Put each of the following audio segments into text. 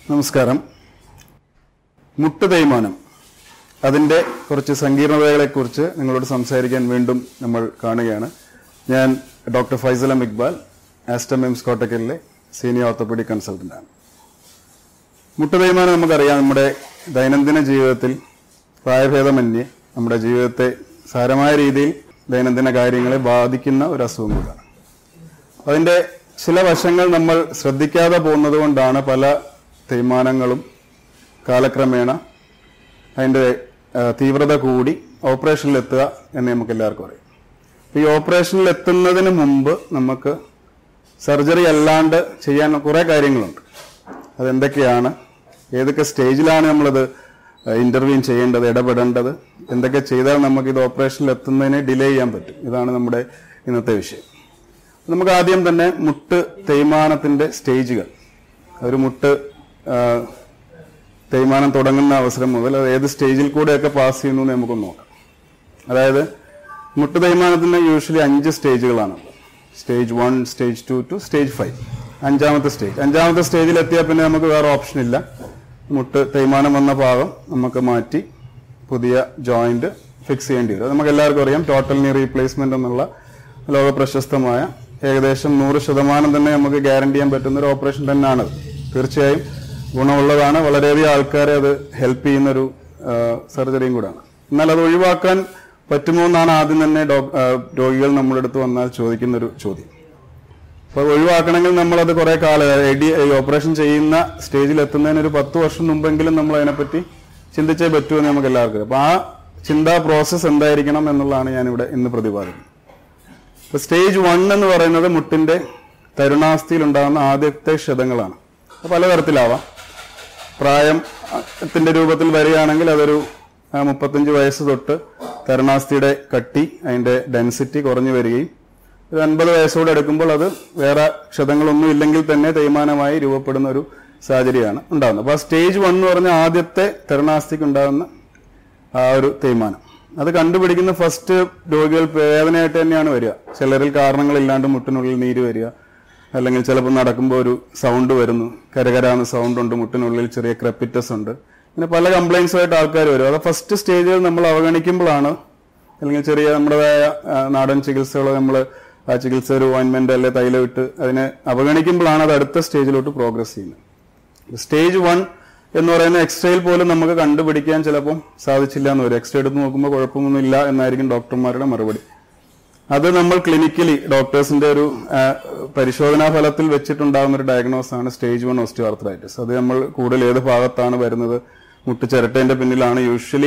നമസ്കാരം മുട്ട് തേയ്മാനം അതിന്റെ കുറച്ച് സങ്കീർണതകളെക്കുറിച്ച് നിങ്ങളോട് സംസാരിക്കാൻ വീണ്ടും നമ്മൾ കാണുകയാണ് ഞാൻ ഡോക്ടർ ഫൈസൽ എം ഇക്ബാൽ ആസ്റ്റം എംസ് കോട്ടക്കലിലെ സീനിയർ ഓർത്തോപെഡിക് കൺസൾട്ടന്റാണ് മുട്ട് തേയ്മാനം നമുക്കറിയാം നമ്മുടെ ദൈനംദിന ജീവിതത്തിൽ പ്രായഭേദമന്യേ നമ്മുടെ ജീവിതത്തെ സാരമായ രീതിയിൽ ദൈനംദിന കാര്യങ്ങളെ ബാധിക്കുന്ന ഒരു അസുഖം കൂടാണ് അതിന്റെ ചില വശങ്ങൾ നമ്മൾ ശ്രദ്ധിക്കാതെ പോകുന്നത് കൊണ്ടാണ് പല തേയ്മാനങ്ങളും കാലക്രമേണ അതിന്റെ ആ, തീവ്രത കൂടി ഓപ്പറേഷനിൽ എത്തുക എന്ന് നമുക്ക് എല്ലാവർക്കും അറിയാം അപ്പൊ ഈ ഓപ്പറേഷനിൽ എത്തുന്നതിന് മുമ്പ് നമുക്ക് സർജറി അല്ലാണ്ട് ചെയ്യാൻ കുറെ കാര്യങ്ങളുണ്ട് അതെന്തൊക്കെയാണ് ഏതൊക്കെ സ്റ്റേജിലാണ് നമ്മളത് ഇന്റർവ്യൂ ചെയ്യേണ്ടത് ഇടപെടേണ്ടത് എന്തൊക്കെ ചെയ്താൽ നമുക്ക് ഇത് ഓപ്പറേഷനിൽ എത്തുന്നതിനെ ഡിലേ ചെയ്യാൻ പറ്റും ഇതാണ് നമ്മുടെ ഇന്നത്തെ വിഷയം നമുക്ക് ആദ്യം തന്നെ മുട്ട് തേയ്മാനത്തിന്റെ സ്റ്റേജുകൾ ഒരു മുട്ട് ആ, തേയ്മാനം തുടങ്ങുന്ന അവസരം മുതൽ അത് ഏത് സ്റ്റേജിൽ കൂടെയൊക്കെ പാസ് ചെയ്യുന്നു എന്ന് നമുക്ക് നോക്കാം അതായത് മുട്ട് തേയ്മാനത്തിന് യൂഷ്വലി അഞ്ച് സ്റ്റേജുകളാണ് stage one stage two two stage five അഞ്ചാമത്തെ സ്റ്റേജ് അഞ്ചാമത്തെ സ്റ്റേജിൽ എത്തിയാൽ പിന്നെ നമുക്ക് വേറെ ഓപ്ഷൻ ഇല്ല മുട്ട് തേയ്മാനം വന്ന ഭാഗം നമുക്ക് മാറ്റി പുതിയ ജോയിന്റ് ഫിക്സ് ചെയ്യേണ്ടി വരും അത് നമുക്ക് എല്ലാവർക്കും അറിയാം ടോട്ടൽ നീ റീപ്ലേസ്മെന്റ് എന്നുള്ള ലോക പ്രശസ്തമായ ഏകദേശം നൂറ് ശതമാനം തന്നെ നമുക്ക് ഗ്യാരണ്ടി ചെയ്യാൻ പറ്റുന്ന ഒരു ഓപ്പറേഷൻ തന്നെയാണ് തീർച്ചയായും ഗുണമുള്ളതാണ് വളരെയധികം ആൾക്കാരെ അത് ഹെൽപ്പ് ചെയ്യുന്ന ഒരു സർജറിയും കൂടാണ് എന്നാൽ അത് ഒഴിവാക്കാൻ പറ്റുമോ എന്നാണ് ആദ്യം തന്നെ ഡോ- ആ, രോഗികൾ നമ്മുടെ അടുത്ത് വന്നാൽ ചോദിക്കുന്ന ഒരു ചോദ്യം അപ്പൊ ഒഴിവാക്കണമെങ്കിൽ നമ്മളത് കുറെ കാലം എഡി ഈ ഓപ്പറേഷൻ ചെയ്യുന്ന സ്റ്റേജിൽ എത്തുന്നതിന് ഒരു പത്ത് വർഷം മുമ്പെങ്കിലും നമ്മൾ അതിനെപ്പറ്റി ചിന്തിച്ചേ പറ്റൂ എന്ന് നമുക്ക് എല്ലാവർക്കും അറിയാം. അപ്പൊ ആ ചിന്താ പ്രോസസ്സ് എന്തായിരിക്കണം എന്നുള്ളതാണ് ഞാനിവിടെ ഇന്ന് പ്രതിപാദിക്കുന്നത് ഇപ്പൊ സ്റ്റേജ് വൺ എന്ന് പറയുന്നത് മുട്ടിന്റെ തരുണാസ്ഥിയിൽ ഉണ്ടാകുന്ന ആദ്യത്തെ ക്ഷതങ്ങളാണ് അത് പലതരത്തിലാവാം പ്രായത്തിന്റെ രൂപത്തിൽ വരികയാണെങ്കിൽ അതൊരു ആ, മുപ്പത്തഞ്ച് വയസ്സ് തൊട്ട് തരുണാസ്ഥിയുടെ കട്ടി അതിന്റെ ഡെൻസിറ്റി കുറഞ്ഞു വരികയും ഒരു അൻപത് വയസ്സോടെ എടുക്കുമ്പോൾ അത് വേറെ ക്ഷതങ്ങളൊന്നും ഇല്ലെങ്കിൽ തന്നെ തേയ്മാനമായി രൂപപ്പെടുന്ന ഒരു സാഹചര്യമാണ് ഉണ്ടാകുന്നത് അപ്പൊ ആ സ്റ്റേജ് വൺ എന്ന് പറഞ്ഞ ആദ്യത്തെ തരുണാസ്ഥിക്ക് ഉണ്ടാകുന്ന ആ ഒരു തേയ്മാനം അത് കണ്ടുപിടിക്കുന്ന ഫസ്റ്റ് രോഗികൾ വേദനയായിട്ട് തന്നെയാണ് വരിക ചിലരിൽ കാരണങ്ങളില്ലാണ്ട് മുട്ടിനുള്ളിൽ നീര് വരിക അല്ലെങ്കിൽ ചിലപ്പോൾ നടക്കുമ്പോൾ ഒരു സൗണ്ട് വരുന്നു കരകരാന്ന് സൗണ്ട് ഉണ്ട് മുട്ടിനുള്ളിൽ ചെറിയ ക്രെപ്പിറ്റസ് ഉണ്ട് ഇങ്ങനെ പല കംപ്ലൈൻസും ആയിട്ട് ആൾക്കാർ വരും അത് ഫസ്റ്റ് സ്റ്റേജിൽ നമ്മൾ അവഗണിക്കുമ്പോഴാണ് അല്ലെങ്കിൽ ചെറിയ നമ്മുടേതായ ആ, നാടൻ ചികിത്സകൾ നമ്മൾ ആ ചികിത്സ ഒരു ഓയിൻമെന്റ് അല്ലെ തൈലം ഇട്ട് അതിനെ അവഗണിക്കുമ്പോഴാണ് അത് അടുത്ത സ്റ്റേജിലോട്ട് പ്രോഗ്രസ് ചെയ്യുന്നത് സ്റ്റേജ് വൺ എന്ന് പറയുന്ന എക്സ്റേയിൽ പോലും നമുക്ക് കണ്ടുപിടിക്കാൻ ചിലപ്പോൾ സാധിച്ചില്ല എന്ന് വരും എക്സ്റേ എടുത്ത് നോക്കുമ്പോൾ കുഴപ്പമൊന്നുമില്ല എന്നായിരിക്കും ഡോക്ടർമാരുടെ മറുപടി അത് നമ്മൾ ക്ലിനിക്കലി ഡോക്ടേഴ്സിന്റെ ഒരു ആ, പരിശോധനാ ഫലത്തിൽ വെച്ചിട്ടുണ്ടാകുന്ന ഒരു ഡയഗ്നോസ് ആണ് സ്റ്റേജ് വൺ ഓസ്റ്റിയോ ആർത്രൈറ്റിസ് അത് നമ്മൾ കൂടുതൽ ഏത് ഭാഗത്താണ് വരുന്നത് മുട്ട് ചിരട്ടേന്റെ പിന്നിലാണ് യൂഷ്വലി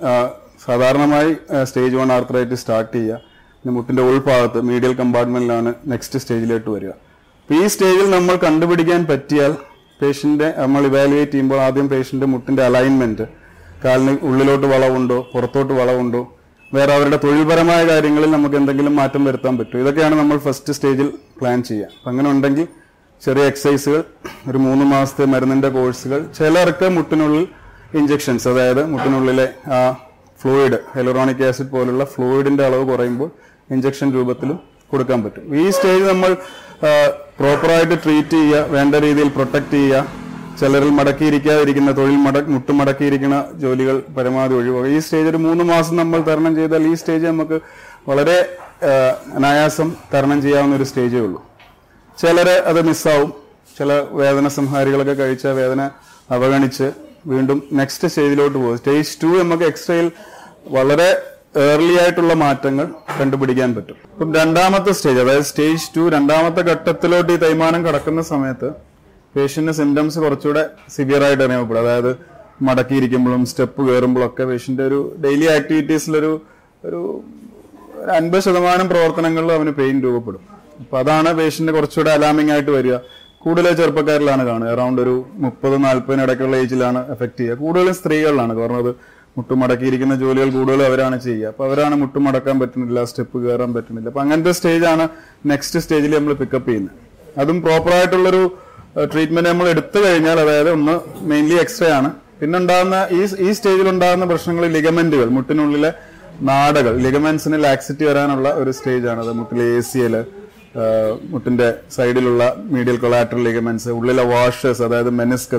സാധാരണമായി സ്റ്റേജ് വൺ ആർത്രൈറ്റിസ് സ്റ്റാർട്ട് ചെയ്യുക പിന്നെ മുട്ടിന്റെ ഉൾഭാഗത്ത് മീഡിയൽ കമ്പാർട്ട്മെന്റിലാണ് നെക്സ്റ്റ് സ്റ്റേജിലോട്ട് വരിക അപ്പൊ ഈ സ്റ്റേജിൽ നമ്മൾ കണ്ടുപിടിക്കാൻ പറ്റിയാൽ പേഷ്യന്റെ നമ്മൾ ഇവാലുവേറ്റ് ചെയ്യുമ്പോൾ ആദ്യം പേഷ്യന്റ് മുട്ടിന്റെ അലൈൻമെന്റ് കാലിന് ഉള്ളിലോട്ട് വളവുണ്ടോ പുറത്തോട്ട് വളവുണ്ടോ വേറെ അവരുടെ തൊഴിൽപരമായ കാര്യങ്ങളിൽ നമുക്ക് എന്തെങ്കിലും മാറ്റം വരുത്താൻ പറ്റും ഇതൊക്കെയാണ് നമ്മൾ ഫസ്റ്റ് സ്റ്റേജിൽ പ്ലാൻ ചെയ്യുക അപ്പൊ അങ്ങനെ ഉണ്ടെങ്കിൽ ചെറിയ എക്സസൈസുകൾ ഒരു മൂന്ന് മാസത്തെ മരുന്നിന്റെ കോഴ്സുകൾ ചിലർക്ക് മുട്ടിനുള്ളിൽ ഇഞ്ചെക്ഷൻസ് അതായത് മുട്ടിനുള്ളിലെ ആ ഫ്ലൂയിഡ് ഹെലറോണിക് ആസിഡ് പോലുള്ള ഫ്ലൂയിഡിന്റെ അളവ് കുറയുമ്പോൾ ഇഞ്ചക്ഷൻ രൂപത്തിലും കൊടുക്കാൻ പറ്റും ഈ സ്റ്റേജ് നമ്മൾ പ്രോപ്പറായിട്ട് ട്രീറ്റ് ചെയ്യുക വേണ്ട രീതിയിൽ പ്രൊട്ടക്ട് ചെയ്യുക ചിലരിൽ മടക്കിയിരിക്കാതിരിക്കുന്ന തൊഴിൽ മട മുട്ട് മടക്കിയിരിക്കുന്ന ജോലികൾ പരമാവധി ഒഴിവാക്കുക ഈ സ്റ്റേജ് ഒരു മൂന്ന് മാസം നമ്മൾ തരണം ചെയ്താൽ ഈ സ്റ്റേജ് നമുക്ക് വളരെ ആ, അനായാസം തരണം ചെയ്യാവുന്ന ഒരു സ്റ്റേജേ ഉള്ളൂ ചിലര് അത് മിസ്സാവും ചില വേദന സംഹാരികളൊക്കെ കഴിച്ച വേദന അവഗണിച്ച് വീണ്ടും നെക്സ്റ്റ് സ്റ്റേജിലോട്ട് പോകും സ്റ്റേജ് ടു നമുക്ക് എക്സ്ട്രയിൽ വളരെ ഏർലി ആയിട്ടുള്ള മാറ്റങ്ങൾ കണ്ടുപിടിക്കാൻ പറ്റും ഇപ്പം രണ്ടാമത്തെ സ്റ്റേജ് അതായത് സ്റ്റേജ് ടു രണ്ടാമത്തെ ഘട്ടത്തിലോട്ട് ഈ തേയ്മാനം കടക്കുന്ന സമയത്ത് പേഷ്യന്റിന് സിംറ്റംസ് കുറച്ചുകൂടെ സിവിയർ ആയിട്ട് അനുഭവപ്പെടും അതായത് മടക്കിയിരിക്കുമ്പോഴും സ്റ്റെപ്പ് കയറുമ്പോഴൊക്കെ പേഷ്യന്റ് ഒരു ഡെയിലി ആക്ടിവിറ്റീസിലൊരു ഒരു ഒരു അൻപത് ശതമാനം പ്രവർത്തനങ്ങളിൽ അവന് പെയിൻ രൂപപ്പെടും അപ്പൊ അതാണ് പേഷ്യന്റ് കുറച്ചുകൂടെ അലാമിംഗ് ആയിട്ട് വരിക കൂടുതൽ ചെറുപ്പക്കാരിലാണ് കാണുക അറൌണ്ട് ഒരു മുപ്പത് നാൽപ്പതിന് ഇടയ്ക്കുള്ള ഏജിലാണ് എഫക്ട് ചെയ്യുക കൂടുതലും സ്ത്രീകളിലാണ് കാരണം അത് മുട്ടുമടക്കിയിരിക്കുന്ന ജോലികൾ കൂടുതലും അവരാണ് ചെയ്യുക അപ്പൊ അവരാണ് മുട്ടുമടക്കാൻ പറ്റുന്നില്ല സ്റ്റെപ്പ് കയറാൻ പറ്റുന്നില്ല അപ്പൊ അങ്ങനത്തെ സ്റ്റേജാണ് നെക്സ്റ്റ് സ്റ്റേജിൽ നമ്മൾ പിക്കപ്പ് ചെയ്യുന്നത് അതും പ്രോപ്പർ ആയിട്ടുള്ളൊരു ട്രീറ്റ്മെന്റ് നമ്മൾ എടുത്തു കഴിഞ്ഞാൽ അതായത് ഒന്ന് മെയിൻലി എക്സ്റേ ആണ് പിന്നെ ഉണ്ടാകുന്ന ഈ ഈ സ്റ്റേജിൽ ഉണ്ടാകുന്ന പ്രശ്നങ്ങൾ ലിഗമെന്റുകൾ മുട്ടിനുള്ളിലെ നാടകൾ ലിഗമെന്റ്സിന് ലാക്സിറ്റി വരാനുള്ള ഒരു സ്റ്റേജ് ആണ് അത് മുട്ടിലെ എ സി എൽ മുട്ടിന്റെ സൈഡിലുള്ള മീഡിയൽ കൊളാറ്ററൽ ലിഗമെന്റ്സ് ഉള്ളിലെ വാഷേഴ്സ് അതായത് മെനിസ്കസ്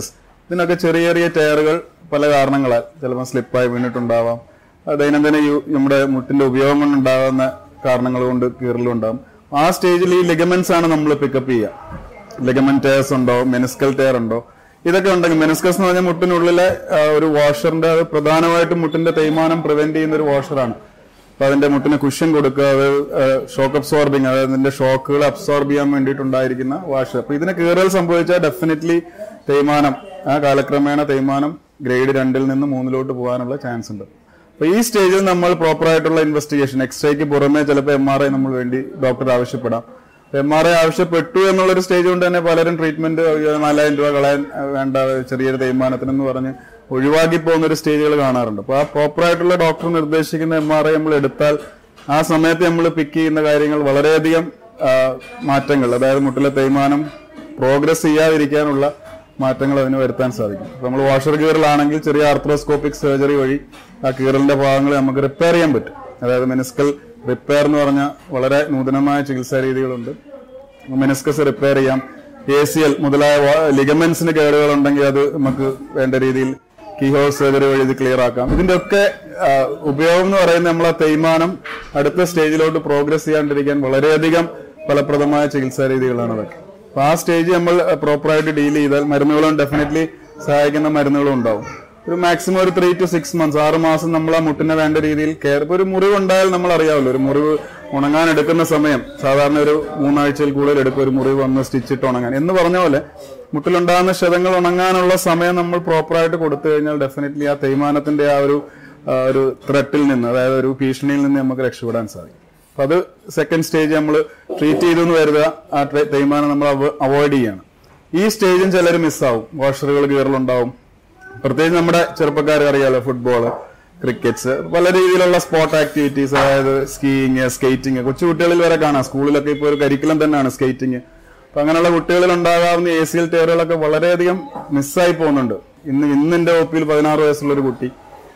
ഇതിനൊക്കെ ചെറിയ ചെറിയ ടയറുകൾ പല കാരണങ്ങളാൽ ചിലപ്പോൾ സ്ലിപ്പായി വീണിട്ടുണ്ടാവാം അത് ദൈനംദിന യു- നമ്മുടെ മുട്ടിന്റെ ഉപയോഗം കൊണ്ടുണ്ടാകുന്ന കാരണങ്ങൾ കൊണ്ട് കീറലും ഉണ്ടാവും ആ സ്റ്റേജിൽ ഈ ലിഗമെന്റ്സ് ആണ് നമ്മൾ പിക്കപ്പ് ചെയ്യുക ലിഗമെന്റ് ടയർസ് ഉണ്ടോ മെനിസ്കൽ ടയർ ഉണ്ടോ ഇതൊക്കെ ഉണ്ടെങ്കിൽ മെനിസ്കസ് എന്ന് പറഞ്ഞാൽ മുട്ടിനുള്ളിലെ ആ, ഒരു വാഷറിന്റെ അത് പ്രധാനമായിട്ടും മുട്ടിന്റെ തേയ്മാനം പ്രിവെന്റ് ചെയ്യുന്ന ഒരു വാഷറാണ് അപ്പൊ അതിന്റെ മുട്ടിന് കുഷ്യൻ കൊടുക്കുക അത് ഷോക്ക് അബ്സോർബിങ് അതായത് അതിന്റെ ഷോക്കുകൾ അബ്സോർബ് ചെയ്യാൻ വേണ്ടിയിട്ടുണ്ടായിരിക്കുന്ന വാഷർ അപ്പൊ ഇതിന് കീറൽ സംഭവിച്ചാൽ ഡെഫിനറ്റ്ലി തേയ്മാനം ആ കാലക്രമേണ തേയ്മാനം ഗ്രേഡ് രണ്ടിൽ നിന്ന് മൂന്നിലോട്ട് പോകാനുള്ള ചാൻസ് ഉണ്ട് അപ്പൊ ഈ സ്റ്റേജിൽ നമ്മൾ പ്രോപ്പർ ആയിട്ടുള്ള ഇൻവെസ്റ്റിഗേഷൻ എക്സ്റേക്ക് പുറമെ ചിലപ്പോൾ എം ആർ ഐ നമ്മൾ വേണ്ടി ഡോക്ടർ ആവശ്യപ്പെടാം എം ആർ ഐ ആവശ്യപ്പെട്ടു എന്നുള്ളൊരു സ്റ്റേജ് കൊണ്ട് തന്നെ പലരും ട്രീറ്റ്മെന്റ് നാലായിരം രൂപ കളയാൻ അഹ് വേണ്ട ചെറിയൊരു തേയ്മാനത്തിനെന്ന് പറഞ്ഞ് ഒഴിവാക്കി പോകുന്ന ഒരു സ്റ്റേജുകൾ കാണാറുണ്ട് അപ്പൊ ആ പ്രോപ്പർ ആയിട്ടുള്ള ഡോക്ടർ നിർദ്ദേശിക്കുന്ന എം ആർ ഐ നമ്മൾ എടുത്താൽ ആ സമയത്ത് നമ്മൾ പിക്ക് ചെയ്യുന്ന കാര്യങ്ങൾ വളരെയധികം ആ, മാറ്റങ്ങൾ അതായത് മുട്ടിലെ തേയ്മാനം പ്രോഗ്രസ് ചെയ്യാതിരിക്കാനുള്ള മാറ്റങ്ങൾ അതിന് വരുത്താൻ സാധിക്കും അപ്പൊ നമ്മൾ വാഷർ കീറലാണെങ്കിൽ ചെറിയ ആർത്രോസ്കോപ്പിക് സർജറി വഴി ആ കീറലിന്റെ ഭാഗങ്ങൾ നമുക്ക് റിപ്പയർ ചെയ്യാൻ പറ്റും അതായത് മെനിസ്കൽ റിപ്പയർ എന്ന് പറഞ്ഞ വളരെ നൂതനമായ ചികിത്സാ രീതികളുണ്ട് മെനിസ്കസ് റിപ്പയർ ചെയ്യാം എ സി എൽ മുതലായ ലിഗമെന്റ്സിന് കേടുകൾ ഉണ്ടെങ്കിൽ അത് നമുക്ക് വേണ്ട രീതിയിൽ കീഹോൾ സർജറി വഴി ഇത് ക്ലിയർ ആക്കാം ഇതിന്റെ ഒക്കെ ആ, ഉപയോഗം എന്ന് പറയുന്നത് നമ്മളെ തേയ്മാനം അടുത്ത സ്റ്റേജിലോട്ട് പ്രോഗ്രസ് ചെയ്യാണ്ടിരിക്കാൻ വളരെയധികം ഫലപ്രദമായ ചികിത്സാ രീതികളാണ് അതൊക്കെ അപ്പൊ ആ സ്റ്റേജ് നമ്മൾ പ്രോപ്പറായിട്ട് ഡീൽ ചെയ്താൽ മരുന്നുകളും ഡെഫിനറ്റ്ലി സഹായിക്കുന്ന മരുന്നുകളും ഉണ്ടാവും ഒരു മാക്സിമം ഒരു ത്രീ ടു സിക്സ് മന്ത്സ് ആറ് മാസം നമ്മൾ ആ മുട്ടിനെ വേണ്ട രീതിയിൽ കെയർ ഇപ്പൊ ഒരു മുറിവ് ഉണ്ടായാൽ നമ്മൾ അറിയാമല്ലോ ഒരു മുറിവ് ഉണങ്ങാൻ എടുക്കുന്ന സമയം സാധാരണ ഒരു മൂന്നാഴ്ചയിൽ കൂടുതൽ എടുക്കും ഒരു മുറിവ് വന്ന് സ്റ്റിച്ചിട്ട് ഉണങ്ങാൻ എന്ന് പറഞ്ഞ പോലെ മുട്ടിലുണ്ടാകുന്ന ക്ഷതങ്ങൾ ഉണങ്ങാനുള്ള സമയം നമ്മൾ പ്രോപ്പറായിട്ട് കൊടുത്തു കഴിഞ്ഞാൽ ഡെഫിനറ്റ്ലി ആ തേയ്മാനത്തിന്റെ ആ ഒരു ആ, ഒരു ത്രെട്ടിൽ നിന്ന് അതായത് ഒരു ഭീഷണിയിൽ നിന്ന് നമുക്ക് രക്ഷപ്പെടാൻ സാധിക്കും അപ്പൊ അത് സെക്കൻഡ് സ്റ്റേജ് നമ്മൾ ട്രീറ്റ് ചെയ്തു എന്ന് കരുതുക ആ ട്രെ- തേയ്മാനം നമ്മൾ അവോയ്ഡ് ചെയ്യാണ് ഈ സ്റ്റേജും ചിലർ മിസ്സാവും വാഷറുകൾ കീറലുണ്ടാവും പ്രത്യേകിച്ച് നമ്മുടെ ചെറുപ്പക്കാർ അറിയാലോ ഫുട്ബോള് ക്രിക്കറ്റ്സ് പല രീതിയിലുള്ള സ്പോർട്ട് ആക്ടിവിറ്റീസ് അതായത് സ്കീയിങ് സ്കേറ്റിംഗ് കൊച്ചുകുട്ടികളിൽ വരെ കാണാം സ്കൂളിലൊക്കെ ഇപ്പോൾ ഒരു കരിക്കുലം തന്നെയാണ് സ്കേറ്റിംഗ് അപ്പൊ അങ്ങനെയുള്ള കുട്ടികളിൽ ഉണ്ടാകാവുന്ന എ സി എൽ ടയറുകളൊക്കെ വളരെയധികം മിസ്സായി പോകുന്നുണ്ട് ഇന്ന് ഇന്ന് എന്റെ ഒപ്പിയിൽ പതിനാറ് വയസ്സുള്ള ഒരു കുട്ടി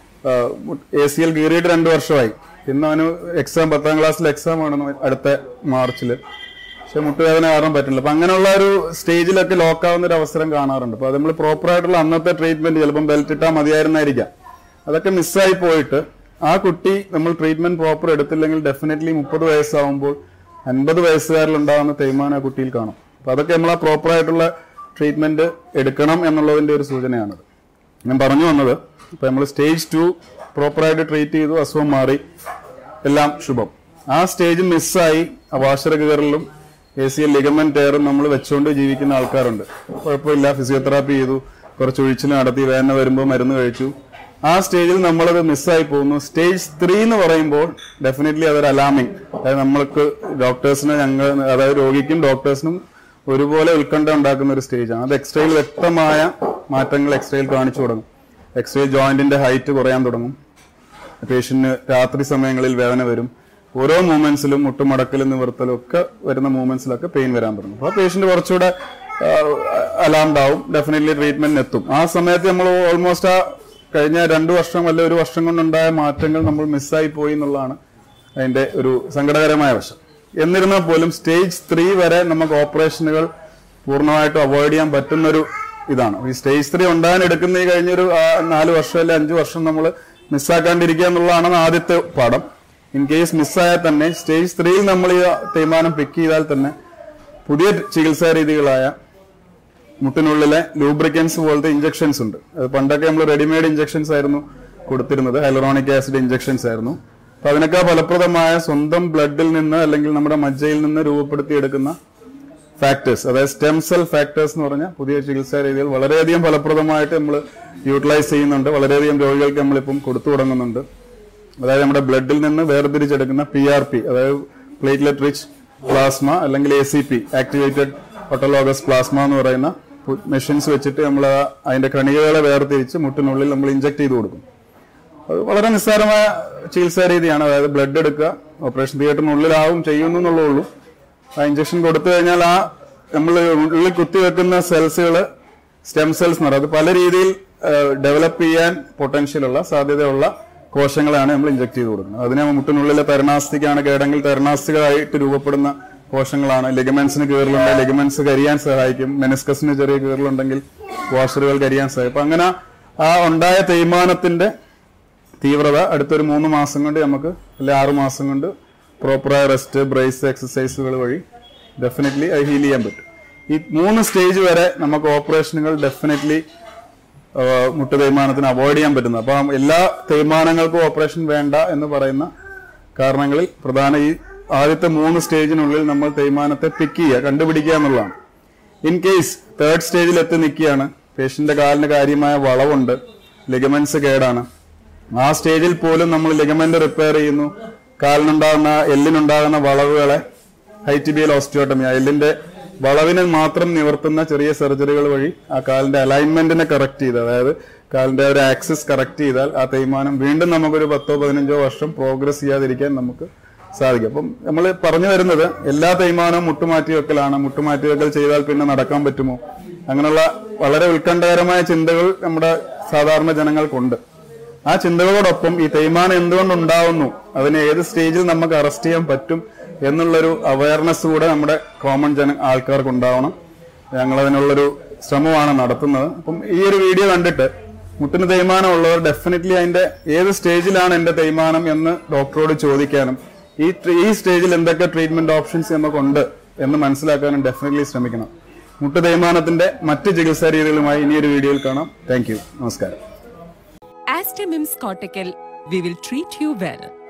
എ സി എൽ കീറിയിട്ട് രണ്ടു വർഷമായി ഇന്ന് അവന് എക്സാം പത്താം ക്ലാസ്സിൽ എക്സാം ആണ് അടുത്ത മാർച്ചില് പക്ഷെ മുട്ടുവേദന കാരണം പറ്റില്ല അപ്പൊ അങ്ങനെയുള്ള ഒരു സ്റ്റേജിലൊക്കെ ലോക്കാവുന്ന ഒരു അവസരം കാണാറുണ്ട് അപ്പൊ അത് നമ്മൾ പ്രോപ്പർ ആയിട്ടുള്ള അന്നത്തെ ട്രീറ്റ്മെന്റ് ചിലപ്പം ബെൽറ്റ് ഇട്ടാൽ മതിയായിരുന്നായിരിക്കാം അതൊക്കെ മിസ്സായി പോയിട്ട് ആ കുട്ടി നമ്മൾ ട്രീറ്റ്മെന്റ് പ്രോപ്പർ എടുത്തില്ലെങ്കിൽ ഡെഫിനറ്റ്ലി മുപ്പത് വയസ്സാവുമ്പോൾ അൻപത് വയസ്സുകാരിൽ ഉണ്ടാകുന്ന തേയ്മാനം ആ കുട്ടിയിൽ കാണും അപ്പൊ അതൊക്കെ നമ്മൾ ആ പ്രോപ്പർ ആയിട്ടുള്ള ട്രീറ്റ്മെന്റ് എടുക്കണം എന്നുള്ളതിന്റെ ഒരു സൂചനയാണത് ഞാൻ പറഞ്ഞു വന്നത് ഇപ്പൊ നമ്മൾ സ്റ്റേജ് ടു പ്രോപ്പറായിട്ട് ട്രീറ്റ് ചെയ്തു അസുഖം മാറി എല്ലാം ശുഭം ആ സ്റ്റേജ് മിസ്സായി അവാശര കീറലും എ സി എൽ ലിഗമെന്റ് ടയറും നമ്മൾ വെച്ചുകൊണ്ട് ജീവിക്കുന്ന ആൾക്കാരുണ്ട് കുഴപ്പമില്ല ഫിസിയോതെറാപ്പി ചെയ്തു കുറച്ച് ഒഴിച്ചിൽ നടത്തി വേദന വരുമ്പോൾ മരുന്ന് കഴിച്ചു ആ സ്റ്റേജിൽ നമ്മളത് മിസ്സായി പോകുന്നു സ്റ്റേജ് ത്രീ എന്ന് പറയുമ്പോൾ ഡെഫിനറ്റ്ലി അതൊരു അലാമിങ് അതായത് നമ്മൾക്ക് ഡോക്ടേഴ്സിന് ഞങ്ങൾ അതായത് രോഗിക്കും ഡോക്ടേഴ്സിനും ഒരുപോലെ ഉത്കണ്ഠ ഉണ്ടാക്കുന്ന ഒരു സ്റ്റേജാണ് അത് എക്സ്റേയിൽ വ്യക്തമായ മാറ്റങ്ങൾ എക്സ്റേയിൽ കാണിച്ചു തുടങ്ങും എക്സ്റേ ജോയിന്റിന്റെ ഹൈറ്റ് കുറയാൻ തുടങ്ങും പേഷ്യന്റിന് രാത്രി സമയങ്ങളിൽ വേദന വരും ഓരോ മൂവ്മെന്റ്സിലും മുട്ടുമടക്കലും നിവർത്തലും ഒക്കെ വരുന്ന മൂവ്മെന്റ്സിലൊക്കെ പെയിൻ വരാൻ തുടങ്ങും അപ്പോൾ പേഷ്യന്റ് കുറച്ചുകൂടെ അലാംഡ് ആവും ഡെഫിനറ്റ്ലി ട്രീറ്റ്മെന്റിന് എത്തും ആ സമയത്ത് നമ്മൾ ഓൾമോസ്റ്റ് ആ കഴിഞ്ഞ രണ്ടു വർഷം അല്ലെ ഒരു വർഷം കൊണ്ടുണ്ടായ മാറ്റങ്ങൾ നമ്മൾ മിസ്സായി പോയി എന്നുള്ളതാണ് അതിന്റെ ഒരു സങ്കടകരമായ വശം എന്നിരുന്നാൽ പോലും സ്റ്റേജ് ത്രീ വരെ നമുക്ക് ഓപ്പറേഷനുകൾ പൂർണ്ണമായിട്ടും അവോയ്ഡ് ചെയ്യാൻ പറ്റുന്ന ഒരു ഇതാണ് ഈ സ്റ്റേജ് ത്രീ ഉണ്ടാകാൻ എടുക്കുന്ന ഈ കഴിഞ്ഞൊരു ആ, നാല് വർഷം അല്ലെ അഞ്ചു വർഷം നമ്മൾ മിസ്സാക്കാണ്ടിരിക്കുക എന്നുള്ളതാണ് ആദ്യത്തെ പാഠം ഇൻ കേസ് മിസ്സായാൽ തന്നെ സ്റ്റേജ് ത്രീയിൽ നമ്മൾ ഈ തേയ്മാനം പിക്ക് ചെയ്താൽ തന്നെ പുതിയ ചികിത്സാ രീതികളായ മുട്ടിനുള്ളിലെ ലൂബ്രിക്കൻസ് പോലത്തെ ഇഞ്ചക്ഷൻസ് ഉണ്ട് അത് പണ്ടൊക്കെ നമ്മൾ റെഡിമെയ്ഡ് ഇഞ്ചക്ഷൻസ് ആയിരുന്നു കൊടുത്തിരുന്നത് ഹൈലറോണിക് ആസിഡ് ഇഞ്ചക്ഷൻസ് ആയിരുന്നു അപ്പൊ അതിനൊക്കെ ഫലപ്രദമായ സ്വന്തം ബ്ലഡിൽ നിന്ന് അല്ലെങ്കിൽ നമ്മുടെ മജ്ജയിൽ നിന്ന് രൂപപ്പെടുത്തിയെടുക്കുന്ന ഫാക്ടേഴ്സ് അതായത് സ്റ്റെം സെൽ ഫാക്ടേഴ്സ് എന്ന് പറഞ്ഞ പുതിയ ചികിത്സാ രീതികൾ വളരെയധികം ഫലപ്രദമായിട്ട് നമ്മൾ യൂട്ടിലൈസ് ചെയ്യുന്നുണ്ട് വളരെയധികം രോഗികൾക്ക് നമ്മളിപ്പം കൊടുത്തു തുടങ്ങുന്നുണ്ട് അതായത് നമ്മുടെ ബ്ലഡിൽ നിന്ന് വേർതിരിച്ചെടുക്കുന്ന പി ആർ പി അതായത് പ്ലേറ്റ്ലെറ്റ് റിച്ച് പ്ലാസ്മ അല്ലെങ്കിൽ A C P activated autologous plasma എന്ന് പറയുന്ന മെഷീൻസ് വെച്ചിട്ട് നമ്മൾ അതിന്റെ കണികകളെ വേർതിരിച്ച് മുട്ടിനുള്ളിൽ നമ്മൾ ഇഞ്ചക്ട് ചെയ്ത് കൊടുക്കും അത് വളരെ നിസ്സാരമായ ചികിത്സാ രീതിയാണ് അതായത് ബ്ലഡ് എടുക്കുക ഓപ്പറേഷൻ തിയേറ്ററിനുള്ളിലാവും ചെയ്യുന്നു എന്നുള്ളേ ഉള്ളൂ ആ ഇഞ്ചക്ഷൻ കൊടുത്തു കഴിഞ്ഞാൽ ആ നമ്മൾ ഉള്ളിൽ കുത്തിവെക്കുന്ന സെൽസുകൾ സ്റ്റെം സെൽസ് എന്ന് പറയുന്നത് പല രീതിയിൽ ഡെവലപ്പ് ചെയ്യാൻ പൊട്ടൻഷ്യലുള്ള സാധ്യതയുള്ള കോശങ്ങളാണ് നമ്മൾ ഇഞ്ചക്ട് ചെയ്ത് കൊടുക്കുന്നത് അതിനെ മുട്ടിനുള്ളിലെ തെരണാസ്തിക്കാണ് കേടെങ്കിൽ തെരണാസ്തികളായിട്ട് രൂപപ്പെടുന്ന കോശങ്ങളാണ് ലിഗമെന്റ്സിന് കീറിലുണ്ട് ലിഗമെന്റ്സ് കരിയാൻ സഹായിക്കും മെനിസ്കസിന് ചെറിയ കീറിലുണ്ടെങ്കിൽ വാഷറുകൾ കരിയാൻ സഹായിക്കും അപ്പൊ അങ്ങനെ ആ ഉണ്ടായ തേയ്മാനത്തിന്റെ തീവ്രത അടുത്തൊരു മൂന്ന് മാസം കൊണ്ട് നമുക്ക് അല്ലെ ആറ് മാസം കൊണ്ട് പ്രോപ്പറായ റെസ്റ്റ് ബ്രേസ് എക്സസൈസുകൾ വഴി ഡെഫിനറ്റ്ലി അത് ഹീൽ ചെയ്യാൻ പറ്റും ഈ മൂന്ന് സ്റ്റേജ് വരെ നമുക്ക് ഓപ്പറേഷനുകൾ ഡെഫിനറ്റ്ലി മുട്ട് തേയ്മാനത്തിന് അവോയ്ഡ് ചെയ്യാൻ പറ്റുന്നത് അപ്പം എല്ലാ തേയ്മാനങ്ങൾക്കും ഓപ്പറേഷൻ വേണ്ട എന്ന് പറയുന്ന കാരണങ്ങളിൽ പ്രധാന ഈ ആദ്യത്തെ മൂന്ന് സ്റ്റേജിനുള്ളിൽ നമ്മൾ തേയ്മാനത്തെ പിക്ക് ചെയ്യുക കണ്ടുപിടിക്കുക എന്നുള്ളതാണ് ഇൻ കേസ് തേർഡ് സ്റ്റേജിൽ എത്തി നിൽക്കുകയാണ് പേഷ്യന്റെ കാലിന് കാര്യമായ വളവുണ്ട് ലിഗമെന്റ്സ് കേടാണ് ആ സ്റ്റേജിൽ പോലും നമ്മൾ ലിഗമെന്റ് റിപ്പയർ ചെയ്യുന്നു കാലിനുണ്ടാകുന്ന എല്ലിനുണ്ടാകുന്ന വളവുകളെ ഹൈറ്റിബിയൽ ഓസ്റ്റിയോട്ടമി എല്ലിന്റെ വളവിനെ മാത്രം നിവർത്തുന്ന ചെറിയ സർജറികൾ വഴി ആ കാലിന്റെ അലൈൻമെന്റിനെ കറക്റ്റ് ചെയ്ത് അതായത് കാലിന്റെ ഒരു ആക്സിസ് കറക്റ്റ് ചെയ്താൽ ആ തേയ്മാനം വീണ്ടും നമുക്കൊരു പത്തോ പതിനഞ്ചോ വർഷം പ്രോഗ്രസ് ചെയ്യാതിരിക്കാൻ നമുക്ക് സാധിക്കും അപ്പം നമ്മൾ പറഞ്ഞു വരുന്നത് എല്ലാ തേയ്മാനവും മുട്ടുമാറ്റി വെക്കലാണ് മുട്ടുമാറ്റി വെക്കൽ ചെയ്താൽ പിന്നെ നടക്കാൻ പറ്റുമോ അങ്ങനെയുള്ള വളരെ ഉത്കണ്ഠകരമായ ചിന്തകൾ നമ്മുടെ സാധാരണ ജനങ്ങൾക്കുണ്ട് ആ ചിന്തകളോടൊപ്പം ഈ തേയ്മാനം എന്തുകൊണ്ട് ഉണ്ടാവുന്നു അതിനെ ഏത് സ്റ്റേജിൽ നമുക്ക് അറസ്റ്റ് ചെയ്യാൻ പറ്റും എന്നുള്ളൊരു അവയർനെസ് കൂടെ നമ്മുടെ കോമൺ ജന ആൾക്കാർക്ക് ഉണ്ടാവണം ഞങ്ങൾ അതിനുള്ളൊരു ശ്രമമാണ് നടത്തുന്നത് അപ്പം ഈ ഒരു വീഡിയോ കണ്ടിട്ട് മുട്ടിന് തേയ്മാനം ഉള്ളവർ ഡെഫിനറ്റ്ലി അതിന്റെ ഏത് സ്റ്റേജിലാണ് എന്റെ തേയ്മാനം എന്ന് ഡോക്ടറോട് ചോദിക്കാനും ഈ ട്രീ- ഈ സ്റ്റേജിൽ എന്തൊക്കെ ട്രീറ്റ്മെന്റ് ഓപ്ഷൻസ് നമുക്കുണ്ട് എന്ന് മനസ്സിലാക്കാനും ഡെഫിനറ്റ്ലി ശ്രമിക്കണം മുട്ട് തേയ്മാനത്തിന്റെ മറ്റ് ചികിത്സാ രീതികളുമായി ഇനിയൊരു വീഡിയോയിൽ കാണാം താങ്ക് നമസ്കാരം Astamims cortical, we will treat you well.